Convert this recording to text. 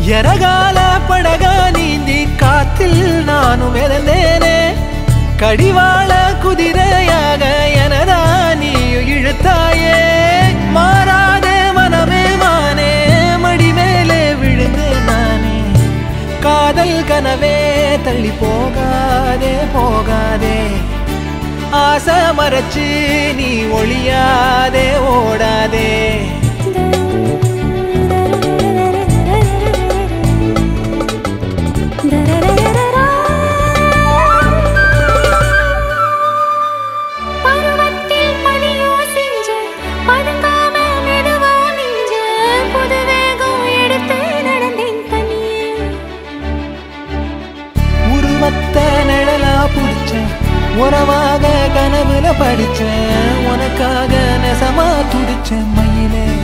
எரகால படகா நீந்தி காத்தில் நானும் மிதந்தேனே கடிவாள குதிரையாக எனதா நீயும் இழுத்தாயே மாறாதே மனமே மானே மடி மேலே விழுந்தேன் நானே காதல் கனவே தள்ளி போகாதே போகாதே ஆசை மறைச்சு நீ ஒளியாதே ஓடாதே பருவத்தில் பனியோ செஞ்ச பதுங்காம மெதுவா மிஞ்ச புது வேகம் எடுத்து நடந்தேன் தனியே உருவத்த நிழலா புடிச்சேன் உறவாக கனவுல படிச்சேன் உனக்காக நெசமா துடிச்சேன் மயிலே